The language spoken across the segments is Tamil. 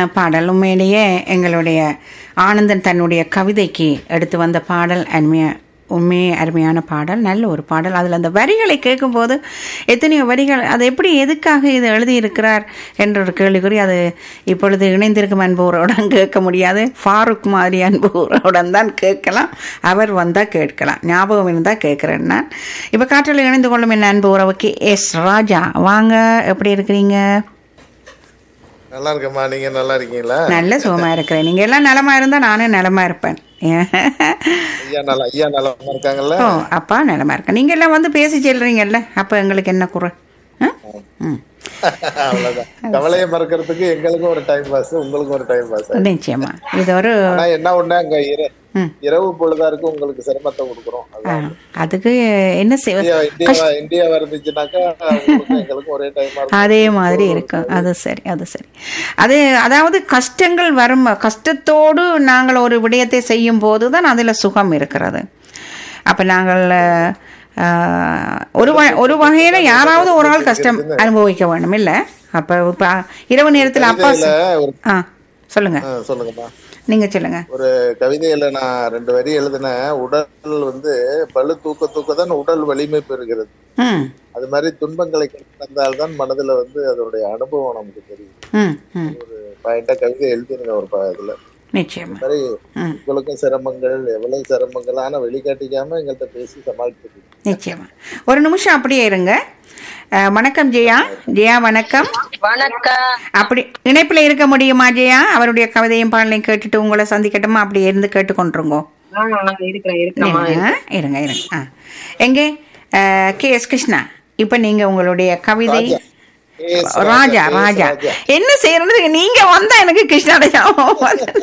பாடல் உண்மையிலேயே எங்களுடைய ஆனந்தன் தன்னுடைய கவிதைக்கு எடுத்து வந்த பாடல் அருமையா உண்மையே அருமையான பாடல் நல்ல ஒரு பாடல் அதில் அந்த வரிகளை கேட்கும்போது எத்தனையோ வரிகள் அது எப்படி எதுக்காக இது எழுதியிருக்கிறார் என்ற ஒரு கேள்விக்குறி அது இப்பொழுது இணைந்திருக்கும் அன்புறவுடன் கேட்க முடியாது ஃபாரூக் மாதிரி அன்புறவுடன் தான் கேட்கலாம் அவர் வந்தால் கேட்கலாம் ஞாபகம் இருந்தால் கேட்குறேன் நான் இப்போ காற்றில் இணைந்து கொள்ளும் என் அன்பு உறவுக்கு எஸ் ராஜா வாங்க எப்படி இருக்கிறீங்க நல்லா இருக்கேம்மா நீங்க நல்லா இருக்கீங்களா நல்ல சுகமா இருக்கிறேன் நீங்க எல்லாம் நலமா இருந்தா நானும் நலமா இருப்பேன் ஐயா நல்லா ஐயா நலமா இருக்காங்கல்ல ஓ அப்பா நலமா இருக்கேன் நீங்க எல்லாம் வந்து பேசி செல்றீங்கல்ல அப்ப எங்களுக்கு என்ன குறை ஆ? ம் அவ்வளவுதான் கவலையை மறக்கிறதுக்கு எங்களுக்கும் ஒரு டைம் பாஸ் உங்களுக்கும் ஒரு டைம் பாஸ் நிச்சயமா இது ஒரு ஆனா என்ன ஒண்ணு அங்க இர- ம். இரவு பொழுதா இருக்கு உங்களுக்கு சிரமத்தை கொடுக்குறோம் ஆ, அதுக்கு என்ன செய் இந்தியா இந்தியாவா இந்தியாவா இருந்துச்சுனாக்கா உங்களுக்கும் எங்களுக்கும் ஒரே டைமா இருக்கும் அதே மாதிரி இருக்கும் அது சரி அது சரி அது அதாவது கஷ்டங்கள் வரும் கஷ்டத்தோடு நாங்கள் ஒரு விடயத்தை செய்யும் போது தான் அதில் சுகம் இருக்கிறது அப்போ நாங்கள் ஆஹ், ஒரு வ- ஒரு வகையில் யாராவது ஒரு ஆள் கஷ்டம் அனுபவிக்க வேணும் இல்லை அப்போ இப்போ இரவு நேரத்தில் அப்பா இல்ல ஒரு ஆ சொல்லுங்க ஆ, சொல்லுங்கம்மா நீங்க சொல்லுங்க ஒரு கவிதையில நான் ரெண்டு வரி எழுதினேன் உடல் வந்து பளு தூக்க தூக்க தான் உடல் வலிமை பெறுகிறது ம் அது மாதிரி துன்பங்களை கடந்தால்தான் மனதுல வந்து அதனுடைய அனுபவம் நமக்கு தெரியும் ம் ம் ஒரு பாயிண்டா கவிதை எழுதிருங்க ஒரு ப- இதுல நிச்சயமா மாதிரி ம் உங்களுக்கும் சிரமங்கள் எவ்வளவு சிரமங்கள் ஆனா வெளிக்காட்டிக்காம எங்கள்கிட்ட பேசி சமாளிச்சிருக்கு நிச்சயமா ஒரு நிமிஷம் அப்படியே இருங்க அஹ், வணக்கம் ஜெயா ஜெயா வணக்கம் வணக்கம் அப்படி இணைப்பில் இருக்க முடியுமா ஜெயா அவருடைய கவிதையும் பாடலையும் கேட்டுட்டு உங்களை சந்திக்கட்டுமா அப்படி இருந்து கேட்டுக்கொண்டிருங்கோ ஆ, நான் இருக்கிறேன் இருக்கிறேம்மா ஆ, இருங்க இருங்க ஆ எங்கே கே எஸ் கிருஷ்ணா இப்போ நீங்க உங்களுடைய கவிதை எஸ் ராஜா எஸ் ராஜா என்ன செய்யறது நீங்க வந்தா எனக்கு கிருஷ்ணாட ஞாபகம் வருது.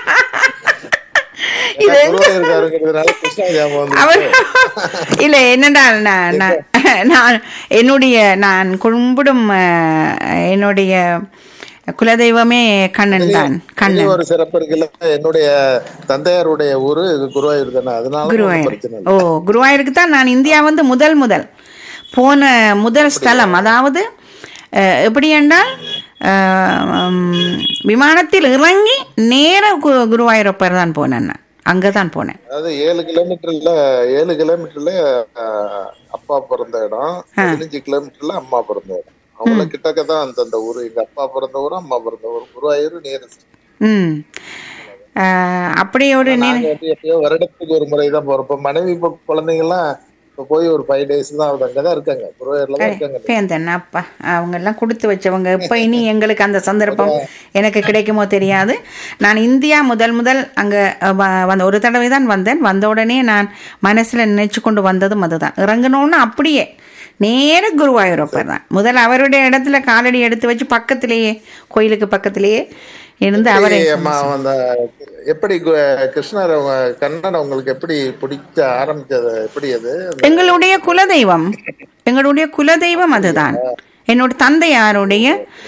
இது எங்க குருவாயூர்காரங்கிறதுனால கிருஷ்ணா ஞாபகம் அவர் வந்து இல்ல என்னடா நான் நான் நான் என்னுடைய நான் கும்பிடும் அஹ், என்னுடைய குலதெய்வமே கண்ணன் தான் கண்ணன் ஒரு சிறப்பு இருக்குல்ல என்னுடைய தந்தையாருடைய ஊரு குருவாயூர் தானே அதனால ஒண்ணும் குருவாயூர் பிரச்சனை இல்லை ஓ குருவாயூருக்கு தான் நான் இந்தியா வந்து முதல் முதல் போன முதல் ஸ்தலம் அதாவது அஹ், எப்படி என்றால் அஹ், உம், விமானத்தில் இறங்கி நேர கு- குருவாயூரப்பர் தான் போனேன் நான் அங்கே தான் போனேன் அதாவது ஏழு கிலோமீட்டர்ல ஏழு கிலோமீட்டர்ல ஆஹ், அப்பா பிறந்த இடம் பதினஞ்சு கிலோமீட்டர்ல அம்மா பிறந்த இடம் அவ்வளவு கிட்டக்க தான் அந்த அந்த ஊரு எங்க அப்பா பிறந்த ஊரு அம்மா பிறந்த ஊரு குருவாயூர் நியரஸ்ட் ம் அஹ், அப்படி ஒரு நினை நாங்க வந்து எப்பயோ வருடத்துக்கு ஒரு முறை தான் போறோம் இப்ப மனைவி இப்ப குழந்தைங்க எல்லாம் இப்ப போய் ஒரு ஃபைவ் டேஸ் தான் ஆகுது அங்கதான் இருக்காங்க குருவாயூர்ல தான் இருக்காங்க பேந்தன் அப்பா அவங்க எல்லாம் கொடுத்து வச்சவங்க இப்போ இனி எங்களுக்கு அந்த சந்தர்ப்பம் எனக்கு கிடைக்குமோ தெரியாது நான் இந்தியா முதல் முதல் அங்கே வந்த ஒரு தடவை தான் வந்தேன் வந்த உடனே நான் மனசில் நினைச்சு கொண்டு வந்ததும் அதுதான் இறங்கணும்னு அப்படியே நேர குருவாயூரப்பர் தான் முதல் அவருடைய இடத்துல காலடி எடுத்து வச்சு பக்கத்திலேயே கோயிலுக்கு பக்கத்திலேயே இருந்து அவரை அம்மா அந்த எப்படி கு- கிருஷ்ணர் அவங்க கண்ணன் உங்களுக்கு எப்படி பிடிக்க ஆரம்பிச்சது எப்படி அது எங்களுடைய குலதெய்வம் எங்களுடைய குலதெய்வம் அதுதான் என்னோட தந்தையாருடைய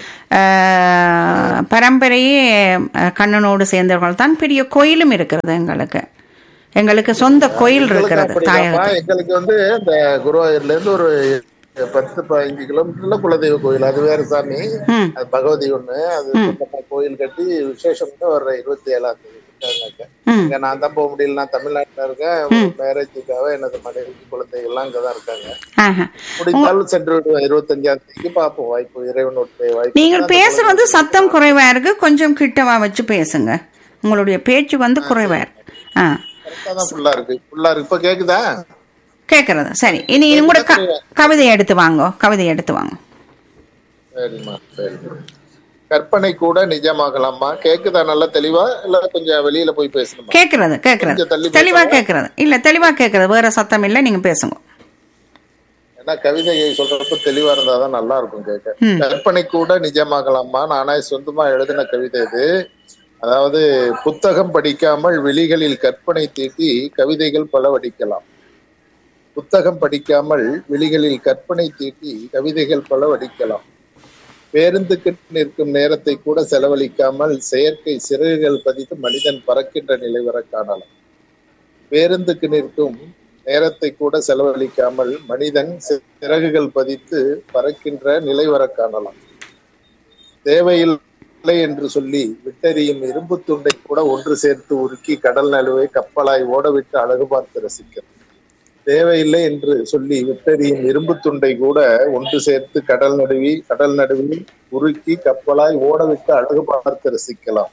ஆஹ், பரம்பரையே ஆஹ், கண்ணனோடு சேர்ந்தவர்கள் தான் பெரிய கோயிலும் இருக்கிறது எங்களுக்கு எங்களுக்கு சொந்த கோயில் இருக்கிறது அப்படிதாம்மா. தாயகத்தில் எங்களுக்கு வந்து இந்த குருவாயூர்ல இருந்து ஒரு பத்து பதினஞ்சு கிலோமீட்டர்ல குலதெய்வ கோயில் அது வேற சாமி ம் அது பகவதி ஒண்ணு அது சொந்தமா கோயில் கட்டி விசேஷம் வர்ற இருபத்தி ஏழாம் தேதி இருக்காங்க ம் இங்க நான் தான் போக முடியல நான் தமிழ்நாட்டுல இருக்கேன் மேரேஜுக்காக எனது மனைவி குழந்தைகள் எல்லாம் அங்கதான் இருக்காங்க ஆஹா முடிந்தாலும் சென்று விடுவேன் இருபத்தஞ்சாம் தேதிக்கு பார்ப்போம் வாய்ப்பு இறைவனுடைய வாய்ப்பு நீங்கள் பேசுறது சத்தம் குறைவா இருக்கு கொஞ்சம் கிட்டவா வச்சு பேசுங்க உங்களுடைய பேச்சு வந்து குறைவா இருக்கு ஆ கரெக்டா தான் ஃபுல்லா இருக்கு ஃபுல்லா இருக்கு இப்ப கேக்குதா கேட்கறது சரி இனி இது கூட க கவிதை எடுத்து வாங்கோ கவிதை எடுத்து வாங்க சரிம்மா சரி கற்பனை கூட நிஜமாகலாமா கேக்குதா நல்லா தெளிவா இல்ல கொஞ்சம் வெளியில போய் பேசணுமா கேட்கறது கேட்கறது கொஞ்சம் தள்ளி தெளிவா கேட்கறது இல்ல தெளிவா கேட்கறது வேற சத்தம் இல்ல நீங்க பேசுங்க ஏன்னா கவிதை சொல்றப்ப தெளிவா இருந்தாதான் நல்லா இருக்கும் கேட்க கற்பனை கூட நிஜமாகலாமா நானா சொந்தமா எழுதின கவிதை இது அதாவது புத்தகம் படிக்காமல் வெளிகளில் கற்பனை தீட்டி கவிதைகள் பல வடிக்கலாம் புத்தகம் படிக்காமல் வெளிகளில் கற்பனை தீட்டி கவிதைகள் பல வடிக்கலாம் பேருந்துக்கு நிற்கும் நேரத்தை கூட செலவழிக்காமல் செயற்கை சிறகுகள் பதித்து மனிதன் பறக்கின்ற நிலை வர காணலாம் பேருந்துக்கு நிற்கும் நேரத்தை கூட செலவழிக்காமல் மனிதன் சிறகுகள் பதித்து பறக்கின்ற நிலை வர காணலாம் தேவையில் தேவையில்லை என்று சொல்லி விட்டெறியும் இரும்பு துண்டை கூட ஒன்று சேர்த்து உருக்கி கடல் நடுவே கப்பலாய் ஓடவிட்டு அழகு பார்த்து ரசிக்கிறது தேவையில்லை என்று சொல்லி விட்டெறியும் இரும்பு துண்டை கூட ஒன்று சேர்த்து கடல் நடுவி கடல் நடுவில் உருக்கி கப்பலாய் ஓடவிட்டு அழகு பார்த்து ரசிக்கலாம்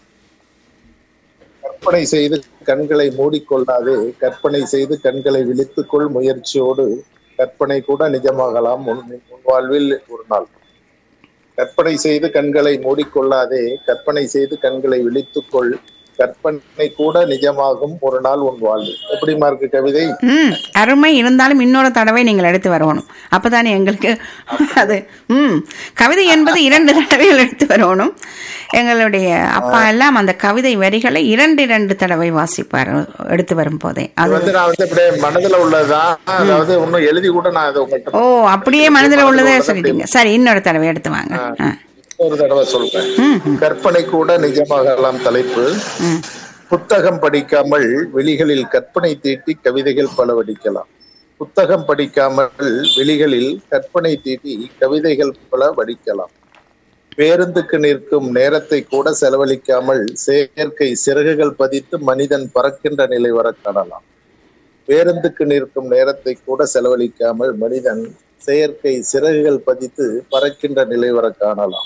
கற்பனை செய்து கண்களை மூடிக்கொள்ளாதே கற்பனை செய்து கண்களை விழித்துக்கொள் முயற்சியோடு கற்பனை கூட நிஜமாகலாம் உன் உன் வாழ்வில் ஒரு நாள் கற்பனை செய்து கண்களை மூடிக்கொள்ளாதே கற்பனை செய்து கண்களை விழித்துக்கொள் கற்பனை கூட நிஜமாகும் ஒரு நாள் உன் வாழ்வு எப்படிமா இருக்கு கவிதை ம் அருமை இருந்தாலும் இன்னொரு தடவை நீங்கள் எடுத்து வரணும் அப்பதானே எங்களுக்கு அது ம் கவிதை என்பது இரண்டு தடவைகள் எடுத்து வரணும் எங்களுடைய அப்பா எல்லாம் அந்த கவிதை வரிகளை இரண்டு இரண்டு தடவை வாசிப்பார் எடுத்து வரும் போதே இது அது வந்து நான் வந்து அப்படியே மனதுல உள்ளதுதான் அதாவது இன்னும் எழுதி கூட நான் அதை உங்கள்கிட்ட ஓ அப்படியே மனதில் உள்ளதே சொல்லிட்டீங்க சரி இன்னொரு தடவை எடுத்து வாங்க ஆ. ஒரு தடவை சொல்றேன் ம் ம், கற்பனை கூட நிஜமாகலாம் தலைப்பு ம் புத்தகம் படிக்காமல் வெளிகளில் கற்பனை தீட்டி கவிதைகள் பல வடிக்கலாம் புத்தகம் படிக்காமல் வெளிகளில் கற்பனை தீட்டி கவிதைகள் பல வடிக்கலாம் பேருந்துக்கு நிற்கும் நேரத்தை கூட செலவழிக்காமல் செயற்கை சிறகுகள் பதித்து மனிதன் பறக்கின்ற நிலை வர காணலாம் பேருந்துக்கு நிற்கும் நேரத்தை கூட செலவழிக்காமல் மனிதன் செயற்கை சிறகுகள் பதித்து பறக்கின்ற நிலை வர காணலாம்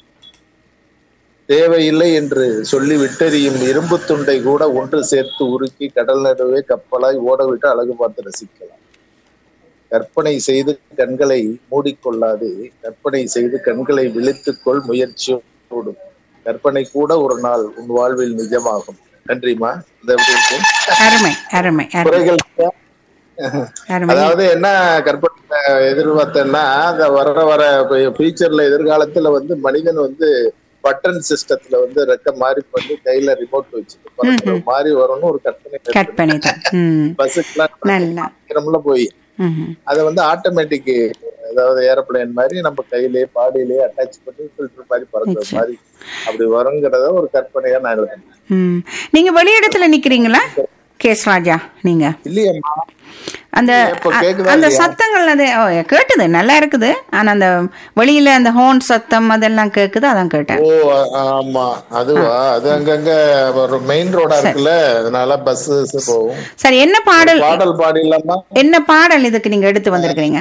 தேவையில்லை என்று சொல்லி விட்டெறியும் இரும்பு துண்டை கூட ஒன்று சேர்த்து உருக்கி கடல் நடுவே கப்பலாய் ஓடவிட்டு அழகு பார்த்து ரசிக்கலாம் கற்பனை செய்து கண்களை மூடிக்கொள்ளாதே கற்பனை செய்து கண்களை விழித்துக்கொள் முயற்சியோடு கற்பனை கூட ஒரு நாள் உன் வாழ்வில் நிஜமாகும் நன்றிமா இந்த எப்படி இருக்கு? அருமை அருமை அருமை குறைகள் அருமை அதாவது என்ன கற்பனை எதிர்பார்த்தேன்னா அந்த வர வர ஃபியூச்சர்ல எதிர்காலத்துல வந்து மனிதன் வந்து பட்டன் சிஸ்டத்துல வந்து ரெக்க மாதிரி பண்ணி கையில ரிமோட் வச்சுட்டு பறக்கிற மாதிரி வரும்னு ஒரு கற்பனை கற்பனை தான் ம் பஸ்ஸுக்குலாம் நல்லா சீக்கிரம்ல போய் ம் அதை வந்து ஆட்டோமேட்டிக் அதாவது ஏரோப்ளேன் மாதிரி நம்ம கையிலேயே பாடியிலேயே அட்டாச் பண்ணி ஃபில்டர் மாதிரி பறக்கிற மாதிரி அப்படி வருங்கிறத ஒரு கற்பனையா நான் எழுதுனேன் ம் நீங்க வெளியிடத்துல நிக்கிறீங்களா கேஸ் ராஜா நீங்க இல்லையம்மா அந்த இப்ப அ- கேக்குதா அந்த இல்லையா? சத்தங்கள் அது ஓ, கேட்டுது நல்லா இருக்குது ஆனா அந்த வெளியில அந்த ஹோன் சத்தம் அதெல்லாம் கேக்குது அதான் கேட்டேன் ஓ ஆ- ஆமா அதுவா அது அங்கங்க ஒரு மெயின் ரோடா இருக்குல்ல அதனால பஸ் போகும் சரி என்ன பாடல் பாடல் பாடிடலாமா என்ன பாடல் இதுக்கு நீங்க எடுத்து வந்திருக்கிறீங்க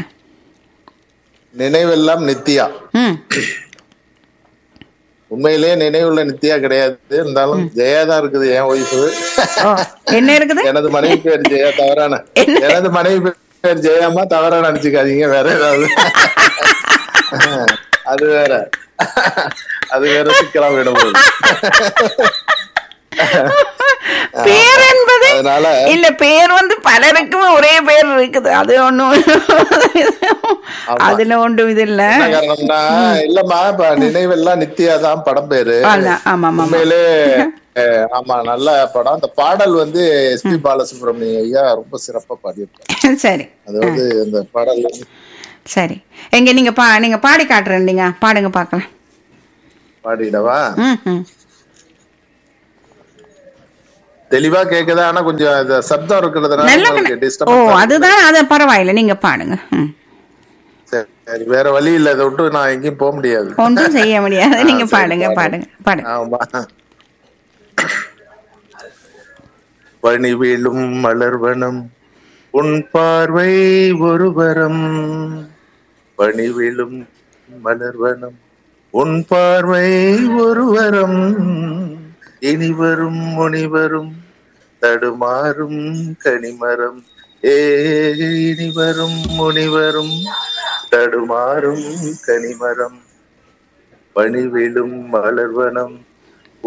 நினைவெல்லாம் நித்யா ம் உண்மையிலேயே நினைவுள்ள நித்யா கிடையாது இருந்தாலும் ஜெயா தான் இருக்குது என் ஒய்ஃபு ஓ என்ன இருக்குது எனது மனைவி பேர் ஜெயா தவறான எனது மனைவி பேர் ஜெயாமா தவறா நினைச்சுக்காதீங்க வேற ஏதாவது அது வேற அது வேற சிக்கலாம் விடும் போது பேர் என்பது அதனால இல்ல பேர் வந்து பலருக்குமே ஒரே பேர் இருக்குது அது ஒண்ணும் அதுல ஒன்றும் இது இல்ல என்ன காரணம்னா இல்லம்மா இப்ப நினைவெல்லாம் நித்யா தான் படம் பேரு ஆமா ஆமா ஆமா உண்மையிலே அஹ், ஆமா நல்ல படம் அந்த பாடல் வந்து எஸ்பி பாலசுப்ரமணியம் ஐயா ரொம்ப சிறப்பா பாடியிருப்பார் சரி அதாவது அந்த பாடல் வந்து சரி எங்க நீங்க பா நீங்க பாடி காட்டுறேன் நீங்க பாடுங்க பார்க்கலாம் பாடிடவா ம் ம் தெளிவா கேக்குதா ஆனா கொஞ்சம் இந்த சப்தம் இருக்கிறதுனால நல்ல உங்களுக்கு ஓ டிஸ்டர்ப் அதுதான் அது பரவாயில்ல நீங்க பாடுங்க ம் சரி வேற வழி இல்ல இதை விட்டு நான் எங்கேயும் போக முடியாது ஒன்றும் செய்ய முடியாது நீங்க சரி, பாடுங்க பாடுங்க. பாடுங்க பாடுங்க ஆமா பனி வீழும் மலர்வனம் உன் பார்வை ஒருவரம் பனி விழும் மலர்வனம் உன் பார்வை ஒருவரம் இனி வரும் முனிவரும் தடுமாறும் கனிமரம் ஏ இனி வரும் முனிவரும் தடுமாறும் கனிமரம் பணிவிழும் மலர்வனம்